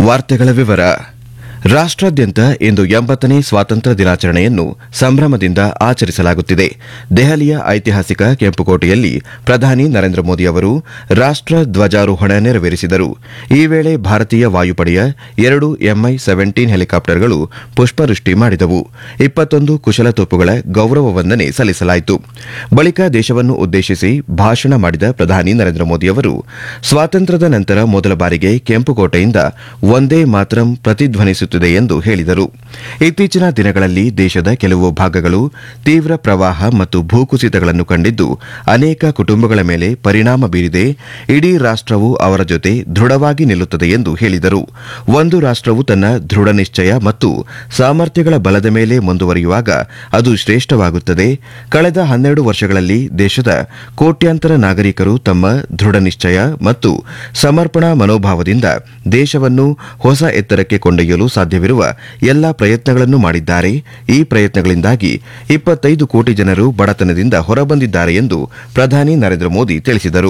ವಾರ್ತೆಗಳ ವಿವರ ರಾಷ್ಟ್ರಾದ್ಯಂತ ಇಂದು ಎಂಬತ್ತನೇ ಸ್ವಾತಂತ್ರ್ಯ ದಿನಾಚರಣೆಯನ್ನು ಸಂಭ್ರಮದಿಂದ ಆಚರಿಸಲಾಗುತ್ತಿದೆ ದೆಹಲಿಯ ಐತಿಹಾಸಿಕ ಕೆಂಪುಕೋಟೆಯಲ್ಲಿ ಪ್ರಧಾನಿ ನರೇಂದ್ರ ಮೋದಿ ಅವರು ರಾಷ್ಟ್ರ ಧ್ವಜಾರೋಹಣ ನೆರವೇರಿಸಿದರು ಈ ವೇಳೆ ಭಾರತೀಯ ವಾಯುಪಡೆಯ ಎರಡು ಎಂಐ ಸೆವೆಂಟೀನ್ ಹೆಲಿಕಾಪ್ಟರ್ಗಳು ಪುಷ್ಪವೃಷ್ಟಿ ಮಾಡಿದವು ಇಪ್ಪತ್ತೊಂದು ಕುಶಲತೋಪುಗಳ ಗೌರವ ವಂದನೆ ಸಲ್ಲಿಸಲಾಯಿತು ಬಳಿಕ ದೇಶವನ್ನು ಉದ್ದೇಶಿಸಿ ಭಾಷಣ ಮಾಡಿದ ಪ್ರಧಾನಿ ನರೇಂದ್ರ ಮೋದಿ ಅವರು ಸ್ವಾತಂತ್ರ್ಯದ ನಂತರ ಮೊದಲ ಬಾರಿಗೆ ಕೆಂಪುಕೋಟೆಯಿಂದ ಒಂದೇ ಮಾತರಂ ಪ್ರತಿಧ್ವನಿಸುತ್ತಿದೆ ಎಂದು ಹೇಳಿದರು ಇತ್ತೀಚಿನ ದಿನಗಳಲ್ಲಿ ದೇಶದ ಕೆಲವು ಭಾಗಗಳು ತೀವ್ರ ಪ್ರವಾಹ ಮತ್ತು ಭೂಕುಸಿತಗಳನ್ನು ಕಂಡಿದ್ದು ಅನೇಕ ಕುಟುಂಬಗಳ ಮೇಲೆ ಪರಿಣಾಮ ಬೀರಿದೆ ಇಡೀ ರಾಷ್ಟವು ಅವರ ಜೊತೆ ದೃಢವಾಗಿ ನಿಲ್ಲುತ್ತದೆ ಎಂದು ಹೇಳಿದರು ಒಂದು ರಾಷ್ಟವು ತನ್ನ ದೃಢ ನಿಶ್ಚಯ ಮತ್ತು ಸಾಮರ್ಥ್ಯಗಳ ಬಲದ ಮೇಲೆ ಮುಂದುವರಿಯುವಾಗ ಅದು ಶ್ರೇಷ್ಠವಾಗುತ್ತದೆ ಕಳೆದ ಹನ್ನೆರಡು ವರ್ಷಗಳಲ್ಲಿ ದೇಶದ ಕೋಟ್ಯಾಂತರ ನಾಗರಿಕರು ತಮ್ಮ ದೃಢ ನಿಶ್ಚಯ ಮತ್ತು ಸಮರ್ಪಣಾ ಮನೋಭಾವದಿಂದ ದೇಶವನ್ನು ಹೊಸ ಎತ್ತರಕ್ಕೆ ಕೊಂಡೊಯ್ಯಲು ಸಾಧ್ಯವಿರುವ ಎಲ್ಲಾ ಪ್ರಯತ್ನಗಳನ್ನು ಮಾಡಿದ್ದಾರೆ ಈ ಪ್ರಯತ್ನಗಳಿಂದಾಗಿ ಇಪ್ಪತ್ತೈದು ಕೋಟಿ ಜನರು ಬಡತನದಿಂದ ಹೊರಬಂದಿದ್ದಾರೆ ಎಂದು ಪ್ರಧಾನಿ ನರೇಂದ್ರ ಮೋದಿ ತಿಳಿಸಿದರು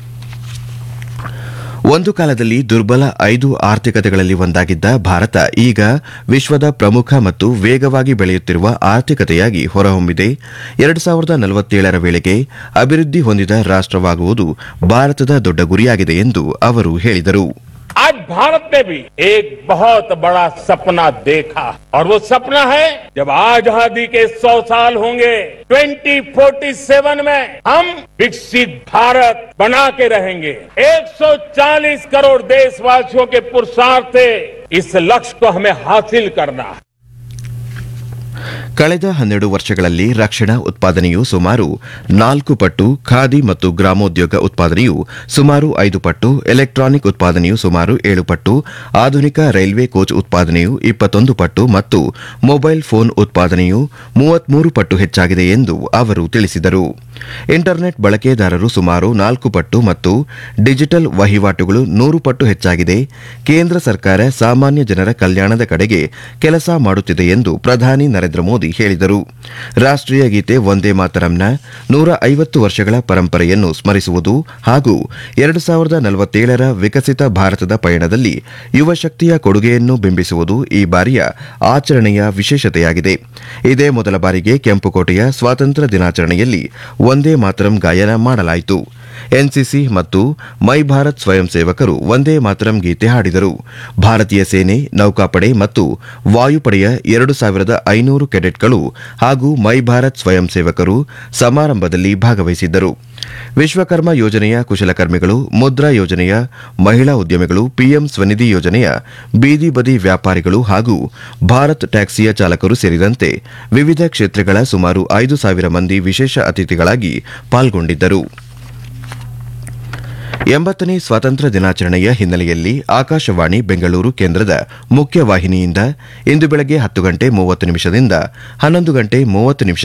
ಒಂದು ಕಾಲದಲ್ಲಿ ದುರ್ಬಲ ಐದು ಆರ್ಥಿಕತೆಗಳಲ್ಲಿ ಒಂದಾಗಿದ್ದ ಭಾರತ ಈಗ ವಿಶ್ವದ ಪ್ರಮುಖ ಮತ್ತು ವೇಗವಾಗಿ ಬೆಳೆಯುತ್ತಿರುವ ಆರ್ಥಿಕತೆಯಾಗಿ ಹೊರಹೊಮ್ಮಿದೆ ಎರಡು ಸಾವಿರದ ನಲವತ್ತೇಳರ ವೇಳೆಗೆ ಅಭಿವೃದ್ಧಿ ಹೊಂದಿದ ರಾಷ್ಟವಾಗುವುದು ಭಾರತದ ದೊಡ್ಡ ಗುರಿಯಾಗಿದೆ ಎಂದು ಅವರು ಹೇಳಿದರು आज भारत ने भी एक बहुत बड़ा सपना देखा और वो सपना है जब आजादी के 100 साल होंगे 2047 में हम विकसित भारत बना के रहेंगे 140 करोड़ देशवासियों के पुरुषार्थ से इस लक्ष्य को हमें हासिल करना है ಕಳೆದ ಹನ್ನೆರಡು ವರ್ಷಗಳಲ್ಲಿ ರಕ್ಷಣಾ ಉತ್ಪಾದನೆಯು ಸುಮಾರು ನಾಲ್ಕು ಪಟ್ಟು ಖಾದಿ ಮತ್ತು ಗ್ರಾಮೋದ್ಯೋಗ ಉತ್ಪಾದನೆಯು ಸುಮಾರು ಐದು ಪಟ್ಟು ಎಲೆಕ್ಟ್ರಾನಿಕ್ ಉತ್ಪಾದನೆಯು ಸುಮಾರು ಏಳು ಪಟ್ಟು ಆಧುನಿಕ ರೈಲ್ವೆ ಕೋಚ್ ಉತ್ಪಾದನೆಯು ಇಪ್ಪತ್ತೊಂದು ಪಟ್ಟು ಮತ್ತು ಮೊಬೈಲ್ ಫೋನ್ ಉತ್ಪಾದನೆಯು ಮೂವತ್ಮೂರು ಪಟ್ಟು ಹೆಚ್ಚಾಗಿದೆ ಎಂದು ಅವರು ತಿಳಿಸಿದರು ಇಂಟರ್ನೆಟ್ ಬಳಕೆದಾರರು ಸುಮಾರು ನಾಲ್ಕು ಪಟ್ಟು ಮತ್ತು ಡಿಜಿಟಲ್ ವಹಿವಾಟುಗಳು ನೂರು ಪಟ್ಟು ಹೆಚ್ಚಾಗಿದೆ ಕೇಂದ್ರ ಸರ್ಕಾರ ಸಾಮಾನ್ಯ ಜನರ ಕಲ್ಯಾಣದ ಕಡೆಗೆ ಕೆಲಸ ಮಾಡುತ್ತಿದೆ ಎಂದು ಪ್ರಧಾನಿ ನರೇಂದ್ರ ಮೋದಿ ಹೇಳಿದರು ರಾಷ್ಟೀಯ ಗೀತೆ ವಂದೇ ಮಾತರಂನ ನೂರ ಐವತ್ತು ವರ್ಷಗಳ ಪರಂಪರೆಯನ್ನು ಸ್ಮರಿಸುವುದು ಹಾಗೂ ಎರಡು ಸಾವಿರದ ನಲವತ್ತೇಳರ ವಿಕಸಿತ ಭಾರತದ ಪಯಣದಲ್ಲಿ ಯುವ ಶಕ್ತಿಯ ಕೊಡುಗೆಯನ್ನು ಬಿಂಬಿಸುವುದು ಈ ಬಾರಿಯ ಆಚರಣೆಯ ವಿಶೇಷತೆಯಾಗಿದೆ ಇದೇ ಮೊದಲ ಬಾರಿಗೆ ಕೆಂಪುಕೋಟೆಯ ಸ್ವಾತಂತ್ರ್ಯ ದಿನಾಚರಣೆಯಲ್ಲಿ ಒಂದೇ ಮಾತರಂ ಗಾಯನ ಮಾಡಲಾಯಿತು ಎನ್ಸಿಸಿ ಮತ್ತು ಮೈ ಭಾರತ್ ಸ್ವಯಂ ಸೇವಕರು ಒಂದೇ ಮಾತರಂ ಗೀತೆ ಹಾಡಿದರು ಭಾರತೀಯ ಸೇನೆ ನೌಕಾಪಡೆ ಮತ್ತು ವಾಯುಪಡೆಯ ಎರಡು ಸಾವಿರದ ಐನೂರು ಕೆಡೆಟ್ಗಳು ಹಾಗೂ ಮೈ ಭಾರತ್ ಸ್ವಯಂ ಸೇವಕರು ಸಮಾರಂಭದಲ್ಲಿ ಭಾಗವಹಿಸಿದ್ದರು ವಿಶ್ವಕರ್ಮ ಯೋಜನೆಯ ಕುಶಲಕರ್ಮಿಗಳು ಮುದ್ರಾ ಯೋಜನೆಯ ಮಹಿಳಾ ಉದ್ಯಮಿಗಳು ಪಿಎಂ ಸ್ವನಿಧಿ ಯೋಜನೆಯ ಬೀದಿ ಬದಿ ವ್ಯಾಪಾರಿಗಳು ಹಾಗೂ ಭಾರತ್ ಟ್ಯಾಕ್ಸಿಯ ಚಾಲಕರು ಸೇರಿದಂತೆ ವಿವಿಧ ಕ್ಷೇತ್ರಗಳ ಸುಮಾರು ಐದು ಸಾವಿರ ಮಂದಿ ವಿಶೇಷ ಅತಿಥಿಗಳಾಗಿ ಪಾಲ್ಗೊಂಡಿದ್ದರು ಎಂಬತ್ತನೇ ಸ್ವಾತಂತ್ರ್ಯ ದಿನಾಚರಣೆಯ ಹಿನ್ನೆಲೆಯಲ್ಲಿ ಆಕಾಶವಾಣಿ ಬೆಂಗಳೂರು ಕೇಂದ್ರದ ಮುಖ್ಯವಾಹಿನಿಯಿಂದ ಇಂದು ಬೆಳಗ್ಗೆ ಹತ್ತು ಗಂಟೆ ಮೂವತ್ತು ನಿಮಿಷದಿಂದ ಹನ್ನೊಂದು ಗಂಟೆ ಮೂವತ್ತು ನಿಮಿಷ